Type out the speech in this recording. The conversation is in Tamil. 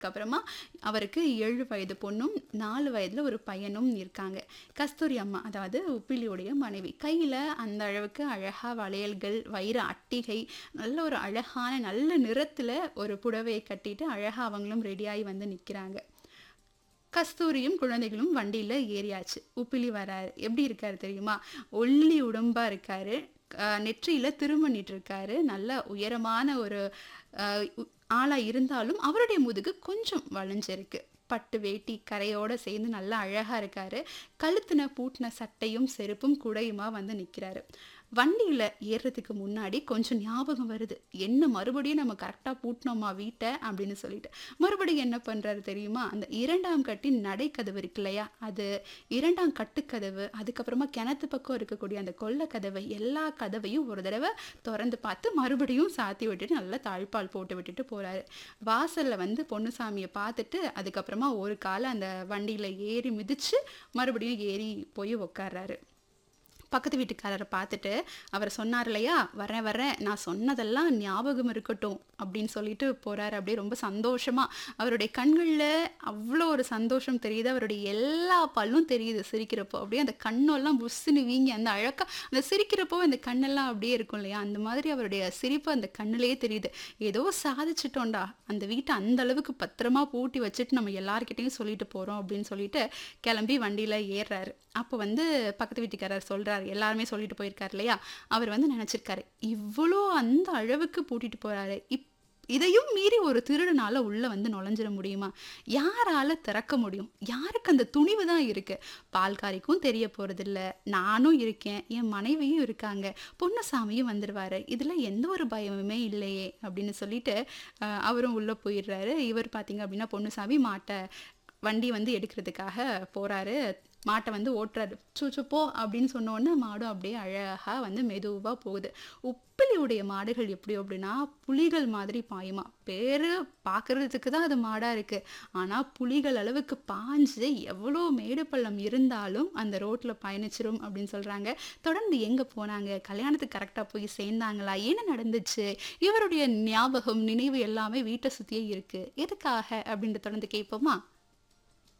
அப்புறமா அவருக்கு ஏழு வயது பொண்ணும் நாலு வயதில் ஒரு பையனும் இருக்காங்க கஸ்தூரி அம்மா அதாவது உப்பிலியுடைய மனைவி கையில் அந்த அளவுக்கு அழகாக வளையல்கள் வைர அட்டிகை நல்ல ஒரு அழகான நல்ல நிறத்தில் ஒரு புடவையை கட்டிட்டு அழகாக அவங்களும் ரெடியாகி வந்து நிற்கிறாங்க கஸ்தூரியும் குழந்தைகளும் வண்டியில் ஏறியாச்சு உப்பிலி வராரு எப்படி இருக்காரு தெரியுமா ஒல்லி உடம்பா இருக்காரு நெற்றியில் திருமணிட்டு இருக்காரு நல்ல உயரமான ஒரு அஹ், உ- ஆளா இருந்தாலும் அவருடைய முதுகு கொஞ்சம் வளைஞ்சிருக்கு பட்டு வேட்டி கரையோட சேர்ந்து நல்லா அழகா இருக்காரு கழுத்துன பூட்டின சட்டையும் செருப்பும் குடையுமா வந்து நிற்கிறாரு வண்டியில் ஏறுறதுக்கு முன்னாடி கொஞ்சம் ஞாபகம் வருது என்ன மறுபடியும் நம்ம கரெக்டாக பூட்டினோமா வீட்டை அப்படின்னு சொல்லிட்டு மறுபடியும் என்ன பண்ணுறாரு தெரியுமா அந்த இரண்டாம் கட்டின் நடைக்கதவு இருக்கு இல்லையா அது இரண்டாம் கட்டுக்கதவு அதுக்கப்புறமா கிணத்து பக்கம் இருக்கக்கூடிய அந்த கொல்லை கதவு எல்லா கதவையும் ஒரு தடவை திறந்து பார்த்து மறுபடியும் சாத்தி விட்டுட்டு நல்லா தாழ்பால் போட்டு விட்டுட்டு போறாரு வாசல்ல வந்து பொன்னுசாமியை பார்த்துட்டு அதுக்கப்புறமா ஒரு காலை அந்த வண்டியில ஏறி மிதிச்சு மறுபடியும் ஏறி போய் உக்காடுறாரு பக்கத்து வீட்டுக்காரரை பார்த்துட்டு அவர் சொன்னார் இல்லையா வரேன் வரேன் நான் சொன்னதெல்லாம் ஞாபகம் இருக்கட்டும் அப்படின்னு சொல்லிட்டு போறாரு அப்படியே ரொம்ப சந்தோஷமா அவருடைய கண்களில் அவ்வளோ ஒரு சந்தோஷம் தெரியுது அவருடைய எல்லா பல்லும் தெரியுது சிரிக்கிறப்போ அப்படியே அந்த கண்ணெல்லாம் புஷ்ஷுன்னு வீங்கி அந்த அழகா அந்த சிரிக்கிறப்போ அந்த கண்ணெல்லாம் அப்படியே இருக்கும் இல்லையா அந்த மாதிரி அவருடைய சிரிப்பு அந்த கண்ணிலேயே தெரியுது ஏதோ சாதிச்சிட்டோம்டா அந்த வீட்டை அந்த அளவுக்கு பத்திரமா பூட்டி வச்சுட்டு நம்ம எல்லார்கிட்டையும் சொல்லிட்டு போறோம் அப்படின்னு சொல்லிட்டு கிளம்பி வண்டியில ஏறுறாரு அப்போ வந்து பக்கத்து வீட்டுக்காரர் சொல்றாரு எல்லாருமே சொல்லிட்டு போயிருக்காரு இல்லையா அவர் வந்து நினைச்சிருக்காரு இவ்வளோ அந்த அளவுக்கு பூட்டிட்டு போறாரு இப் இதையும் மீறி ஒரு திருடனால உள்ள வந்து நுழைஞ்சிட முடியுமா யாரால திறக்க முடியும் யாருக்கு அந்த துணிவு தான் இருக்கு பால்காரிக்கும் தெரிய போறதில்ல நானும் இருக்கேன் என் மனைவியும் இருக்காங்க பொன்னுசாமியும் வந்துருவாரு இதுல எந்த ஒரு பயமுமே இல்லையே அப்படின்னு சொல்லிட்டு அஹ், அவரும் உள்ள போயிடுறாரு இவர் பாத்தீங்க அப்படின்னா பொன்னுசாமி மாட்டை வண்டி வந்து எடுக்கிறதுக்காக போறாரு மாட்டை வந்து ஓட்டுறாரு சூச்சு போ அப்படின்னு சொன்ன உடனே மாடும் அப்படியே அழகா வந்து மெதுவா போகுது உப்பிலியுடைய மாடுகள் எப்படி அப்படின்னா புலிகள் மாதிரி பாயுமா பேரு பார்க்கறதுக்கு தான் அது மாடா இருக்கு ஆனா புலிகள் அளவுக்கு பாஞ்சு எவ்வளோ மேடு பள்ளம் இருந்தாலும் அந்த ரோட்ல பயணிச்சிரும் அப்படின்னு சொல்றாங்க தொடர்ந்து எங்க போனாங்க கல்யாணத்துக்கு கரெக்டா போய் சேர்ந்தாங்களா என்ன நடந்துச்சு இவருடைய ஞாபகம் நினைவு எல்லாமே வீட்டை சுத்தியே இருக்கு எதுக்காக அப்படின்ற தொடர்ந்து கேட்போமா